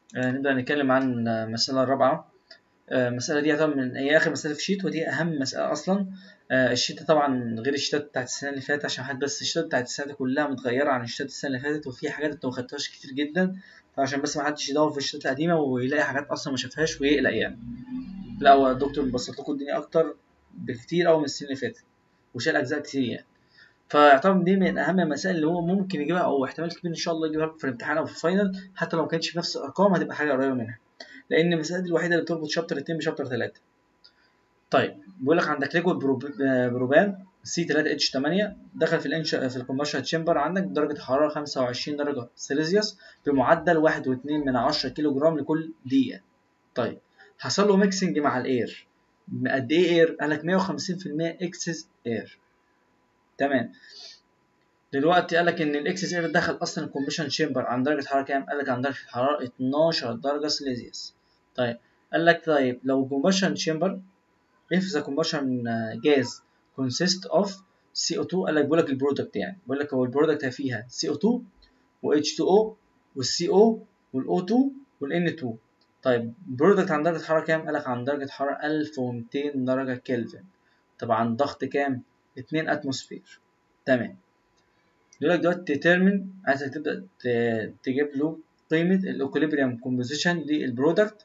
آه، نبدأ نتكلم عن آه، المسألة الرابعة آه، المسألة دي طبعا من هي آخر مسألة في الشيت ودي أهم مسألة أصلا آه، الشيت طبعا غير الشيتات بتاعت السنة اللي فاتت عشان حد بس الشيتات بتاعت السنة دي كلها متغيرة عن الشيتات السنة اللي فاتت وفي حاجات انت مخدتهاش كتير جدا فعشان بس محدش يدور في الشيتات القديمة ويلاقي حاجات أصلا ما شافهاش ويقلق يعني لا هو الدكتور بسط لكم الدنيا أكتر بكتير أوي من السنة اللي فاتت وشال أجزاء كتير يعني فيعتبر دي من اهم المسائل اللي هو ممكن يجيبها او احتمال كبير ان شاء الله يجيبها في الامتحان او في الفاينل حتى لو ما كانتش بنفس الارقام هتبقى حاجه قريبه منها لان المسائل دي الوحيده اللي بتربط شابتر 2 بشابتر 3 طيب بيقول لك عندك ليكويد بروبان سي 3 اتش 8 دخل في الانشا في الكومبشن تشامبر عندك بدرجه حراره 25 درجه سيليزيوس بمعدل 1.2 من 10 كيلو جرام لكل دقيقه طيب حصل له ميكسنج مع الاير قد ايه اير قال لك 150% اكسس اير تمام دلوقتي قال لك ان الاكسس اير دخل اصلا الكومبشن تشامبر عن درجه حراره كام قال لك عن درجه حراره 12 درجه سيليزيوس طيب قال لك طيب لو كومبشن تشامبر if the combustion gas consist of CO2 قال لك بيقول لك البرودكت يعني بيقول لك هو البرودكت فيها CO2 و H2O وال CO وال O2 وال N2 طيب البرودكت عن درجة حرارة كام؟ قال لك عن درجة حرارة 1200 درجة كلفن طبعا ضغط كام؟ 2 اتموسفير تمام يقول لك دلوقتي ديترمن عايزك تبدأ تجيب له قيمة الاكوليبريم كومبوزيشن للبرودكت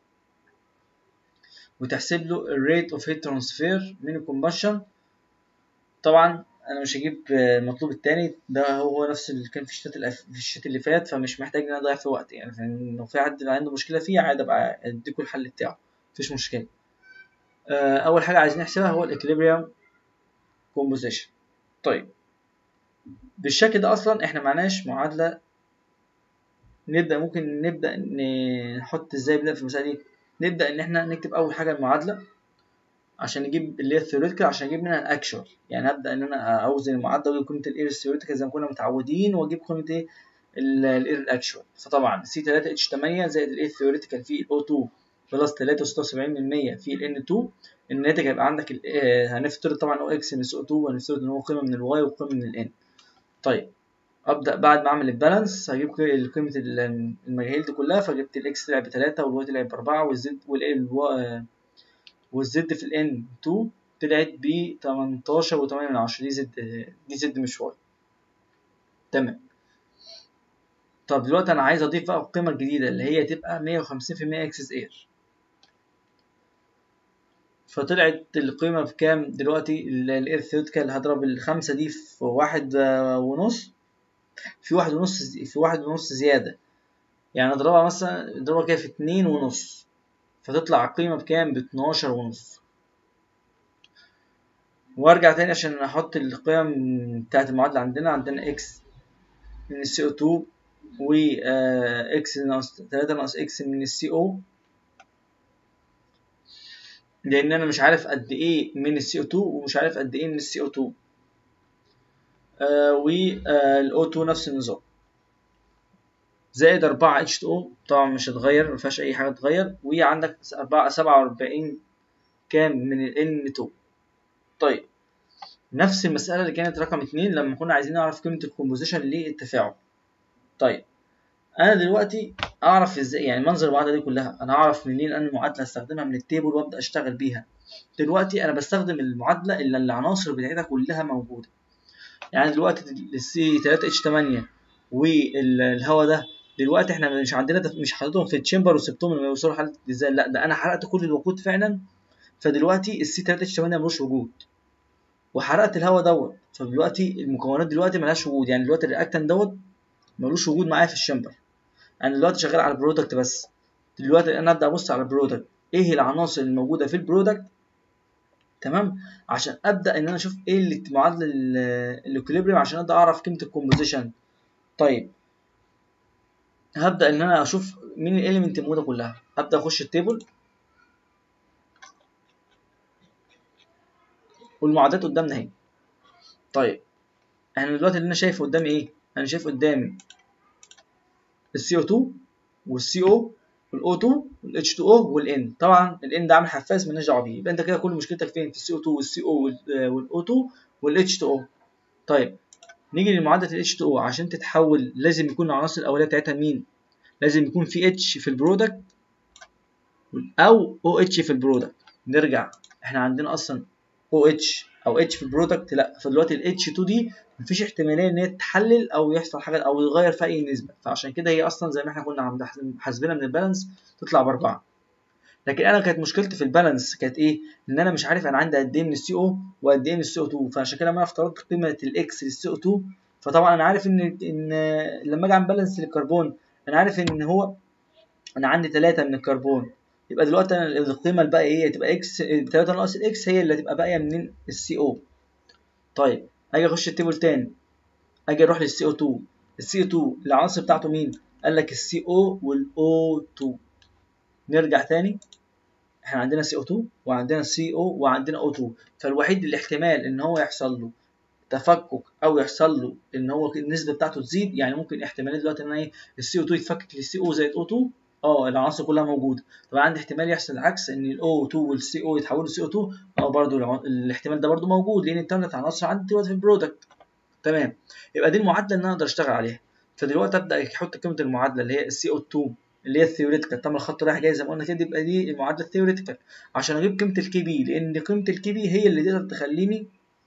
وتحسب له الريت اوف هيت ترانسفير من الكومبشن طبعا انا مش هجيب المطلوب التاني ده هو نفس اللي كان في الشتات في الشتات اللي فات فمش محتاج ان انا اضيع في وقت يعني لو في حد عنده مشكله فيه عادي ابقى اديكوا الحل بتاعه مفيش مشكله اول حاجه عايزين نحسبها هو الاكليبريم كومبوزيشن طيب بالشكل ده اصلا احنا معناش معادله نبدا ممكن نبدا نحط ازاي بنبدا في المساله دي نبدا ان احنا نكتب اول حاجه المعادله عشان نجيب اللي هي الثيوريتيكال عشان اجيب منها الاكشوال يعني هبدا ان انا اوزن المعادله واجيب قيمه الاير الثيوريتيكال زي ما كنا متعودين واجيب قيمه ايه الاير الاكشوال فطبعا سي 3 اتش 8 زائد الاير الثيوريتيكال في الاو 2 بلس 73% في الان 2 الناتج هيبقى عندك هنفترض طبعا او اكس من السي او 2 وهنفترض ان هو قيمه من الواي وقيمه من الان طيب ابدا بعد ما اعمل البالانس هجيب قيمه المجاهيل دي كلها فجبت الاكس طلع ب 3 والواي طلع ب 4 والزد والاي والزد في الان 2 طلعت ب 18 و8 من 10 دي زد دي زد مش واي تمام طب دلوقتي انا عايز اضيف بقى القيمه الجديده اللي هي تبقى 150% اكسس اير فطلعت القيمه بكام دلوقتي الاير ثيوريتيكال هضرب الخمسه دي في واحد ونص في واحد ونص في واحد ونص زياده يعني اضربها مثلا اضربها كده في اتنين ونص فتطلع القيمة بكام؟ باتناشر ونص وارجع تاني عشان احط القيم بتاعت المعادلة عندنا عندنا اكس من السي او 2 و اكس ناقص تلاتة ناقص اكس من السي او لان انا مش عارف قد ايه من السي او 2 ومش عارف قد ايه من السي او 2 والاو 2 نفس النظام زائد 4 اتش 2 طبعا مش هتغير مفيهاش اي حاجه تتغير وعندك 4 47 كام من ال ان 2 طيب نفس المساله اللي كانت رقم 2 لما كنا عايزين نعرف قيمه الكومبوزيشن للتفاعل طيب انا دلوقتي اعرف ازاي يعني منظر المعادله دي كلها انا اعرف منين ان المعادله استخدمها من التيبل وابدا اشتغل بيها دلوقتي انا بستخدم المعادله اللي العناصر بتاعتها كلها موجوده يعني دلوقتي السي 3 اتش 8 والهواء ده دلوقتي احنا مش عندنا مش حاططهم في التشامبر وسبتهم لما يوصلوا حاله ازاي لا ده انا حرقت كل الوقود فعلا فدلوقتي السي 3 اتش 8 ملوش وجود وحرقت الهواء دوت فدلوقتي المكونات دلوقتي ملهاش وجود يعني دلوقتي الرياكتنت دوت ملوش وجود معايا في الشامبر انا دلوقتي شغال على البرودكت بس دلوقتي انا ابدا ابص على البرودكت ايه العناصر الموجوده في البرودكت تمام عشان ابدا ان انا اشوف ايه اللي معادله الاكوليبريم عشان ابدا اعرف قيمه الكومبوزيشن طيب هبدا ان انا اشوف مين الاليمنت الموجوده كلها ابدا اخش التيبل والمعادلات قدامنا اهي طيب احنا دلوقتي اللي انا شايفه قدامي ايه انا شايف قدامي السي او 2 والسي او والاو 2 والاتش 2 او والان طبعا الان ده عامل حفاز مالناش دعوه بيه يبقى انت كده كل مشكلتك فين في السي او 2 والسي او والاو 2 والاتش 2 او طيب نيجي لمعادله الاتش 2 او عشان تتحول لازم يكون العناصر الاوليه بتاعتها مين لازم يكون في اتش في البرودكت او او اتش في البرودكت نرجع احنا عندنا اصلا او اتش او اتش في البرودكت لا فدلوقتي الاتش 2 دي مفيش احتماليه ان هي تتحلل او يحصل حاجه او يتغير في اي نسبه فعشان كده هي اصلا زي ما احنا كنا حاسبينها من البالانس تطلع باربعه لكن انا كانت مشكلتي في البالانس كانت ايه ان انا مش عارف انا عندي قد ايه من السي او وقد ايه من السي او 2 فعشان كده ما افترضت قيمه الاكس للسي او 2 فطبعا انا عارف ان ان لما اجي اعمل بالانس للكربون انا عارف ان هو انا عندي 3 من الكربون يبقى دلوقتي انا القيمه الباقيه ايه تبقى اكس 3 ناقص الاكس هي اللي هتبقى باقيه من السي او طيب اجي اخش التيبل تاني اجي اروح للسي او 2 السي او 2 العناصر بتاعته مين قال لك السي او والاو 2 نرجع تاني احنا عندنا سي او 2 وعندنا سي او وعندنا او 2 فالوحيد الاحتمال ان هو يحصل له تفكك او يحصل له ان هو النسبه بتاعته تزيد يعني ممكن احتمالات دلوقتي ان ايه السي او 2 يتفكك للسي او زائد او 2 اه العناصر كلها موجوده طب عندي احتمال يحصل العكس ان الاو 2 والسي او يتحولوا لسي او 2 اه برضه الاحتمال ده برضه موجود لان الثلاث عناصر عندي دلوقتي في البرودكت تمام يبقى دي المعادله اللي انا اقدر اشتغل عليها فدلوقتي ابدا احط قيمه المعادله اللي هي السي او 2 اللي هي الثيوريتيكال تعمل خط رايح جاي زي ما قلنا كده يبقى دي المعادله الثيوريتيكال عشان اجيب قيمه الكي بي لان قيمه الكي بي هي اللي تقدر تخليني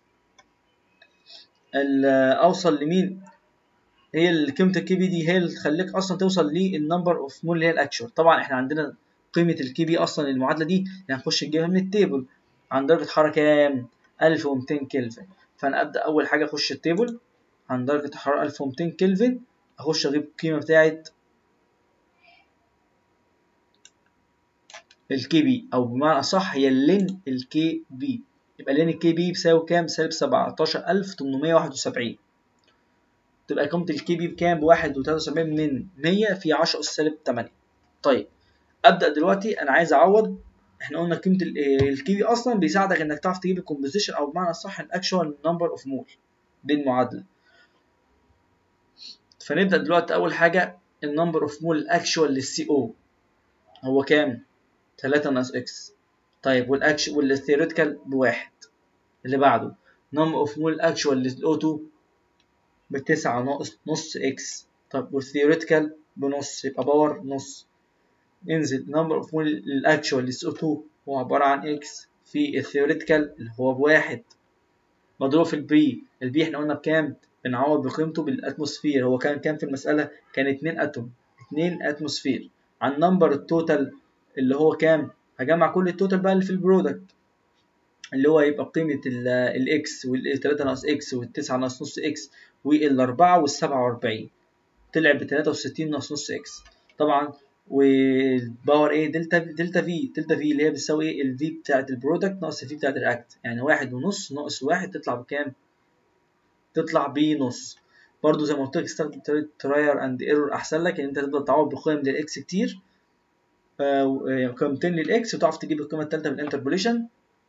اوصل لمين هي قيمه الكي بي دي هي اللي تخليك اصلا توصل للنمبر اوف مول اللي هي الاكشوال طبعا احنا عندنا قيمه الكي بي اصلا المعادله دي هنخش نجيبها من التيبل عن درجه حراره كام 1200 كلفن فانا ابدا اول حاجه اخش التيبل عن درجه حراره 1200 كلفن اخش اجيب القيمه بتاعه الكي بي او بمعنى اصح هي اللين الكي بي يبقى لين الكي بي بيساوي كام سالب 17871 تبقى قيمه الكي بي بكام ب 1.73 من 100 في 10 اس سالب 8 طيب ابدا دلوقتي انا عايز اعوض احنا قلنا قيمه الكي بي اصلا بيساعدك انك تعرف تجيب الكومبوزيشن او بمعنى اصح الاكشوال نمبر اوف مول دي المعادله فنبدا دلوقتي اول حاجه النمبر اوف مول الاكشوال للسي او هو كام 3 ناقص اكس طيب والاكش والثيوريتيكال بواحد اللي بعده نمبر اوف مول اكشوال للاو 2 بتسعة ناقص نص اكس طب والثيوريتيكال بنص يبقى باور نص انزل نمبر اوف مول الاكشوال للاو 2 هو عبارة عن اكس في الثيوريتيكال اللي هو بواحد مضروب في البي البي احنا قلنا بكام بنعوض بقيمته بالاتموسفير هو كان كام في المسألة كان 2 اتوم 2 اتموسفير عن نمبر التوتال اللي هو كام هجمع كل التوتال بقى اللي في البرودكت اللي هو يبقى قيمة الاكس وال3 ناقص اكس وال9 ناقص نص اكس وال4 وال47 طلع ب 63 ناقص نص اكس طبعا والباور ايه دلتا دلتا في دلتا في اللي هي بتساوي ايه الفي بتاعت البرودكت ناقص الفي بتاعت الرياكت يعني واحد ونص ناقص واحد تطلع بكام؟ تطلع بنص برضو زي ما قلت لك استخدم طريقة تراير اند ايرور احسن لك ان انت تفضل تعوض بقيم للاكس كتير قيمتين للاكس وتعرف تجيب القيمه الثالثه بالانتربوليشن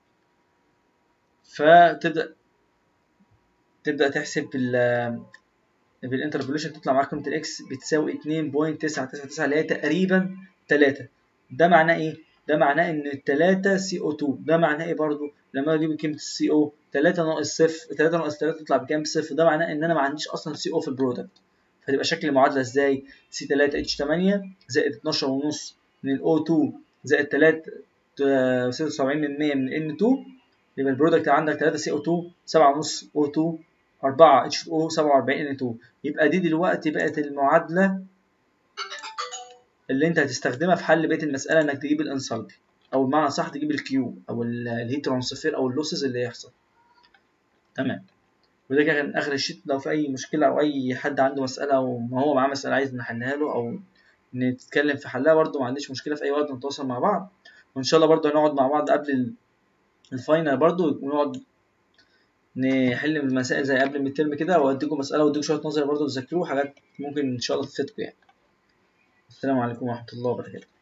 فتبدا تبدا تحسب بال بالانتربوليشن تطلع معاك قيمه الاكس بتساوي 2.999 اللي هي تقريبا 3 ده معناه ايه ده معناه ان 3 سي او 2 ده معناه ايه برضو لما اجيب قيمه السي او 3 ناقص صفر 3 ناقص 3 تطلع بكام بصفر ده معناه ان انا ما عنديش اصلا سي او في البرودكت فتبقى شكل المعادله ازاي سي 3 اتش 8 زائد 12 ونص من ال O2 زائد 3 76 من 100 من N2 يبقى البرودكت عندك 3 CO2 7 ونص O2 4 H2O 47 N2 يبقى دي دلوقتي بقت المعادلة اللي انت هتستخدمها في حل بقية المسألة انك تجيب الانسلبي او بمعنى صح تجيب الكيو او الهيت ترانسفير او اللوسز اللي هيحصل تمام وده كان اخر الشيت لو في اي مشكلة او اي حد عنده مسألة وما هو معاه مسألة عايز نحلها له او نتكلم في حلها برضه ما عنديش مشكله في اي وقت نتواصل مع بعض وان شاء الله برضه هنقعد مع بعض قبل الفاينل برضه ونقعد نحل المسائل زي قبل من الترم كده واديكم مساله واديكم شويه نظري برضه تذاكروه حاجات ممكن ان شاء الله تفيدكم يعني السلام عليكم ورحمه الله وبركاته